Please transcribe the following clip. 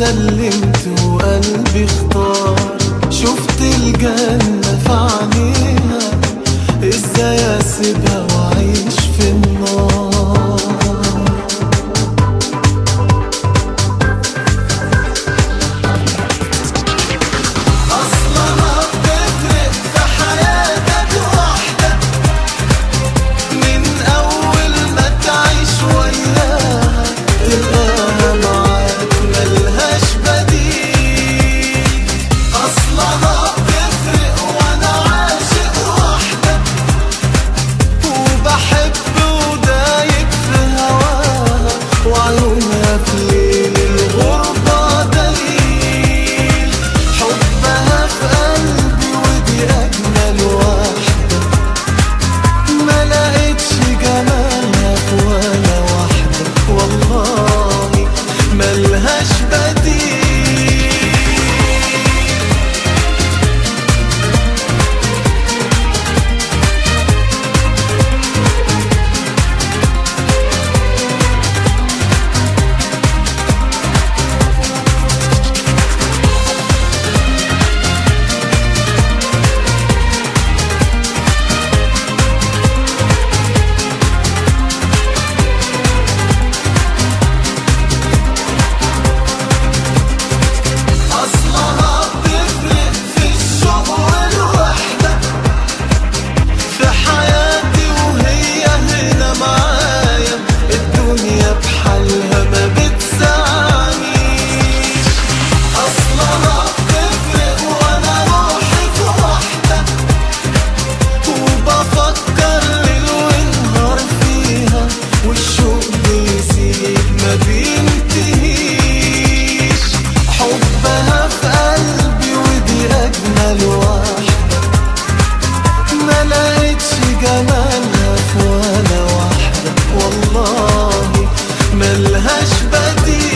سلمت وقلبي اختار شفت الجنة في عينيها ازاي اسيبها واعيش في النار أصلها بتفرق في حياتك وحدك من أول ما تعيش وياها تلقاها معاك ملهاش بديل أصلها بتفرق وأنا عاشق وحدك وبحب ودايق في هواها وعيونها في ليل الغربة دليل حبها في قلبي ودي أجمل واحدة ما لقيتش جمالها في ولا واحدة والله ملهاش بديل أصلها بتفرق في الشوق والوحدة في حياتي وهي هنا معايا الدنيا بحالها ما بتسعنيش أصلها بتفرق وأنا روحي في وحدة وبفكر ليل ونهار فيها والشوق بيزيد ما بينتهيش حبها في قلبي ودي أجمل واحدة ما لقيتش جمالها في ولا واحدة والله ملهاش بديل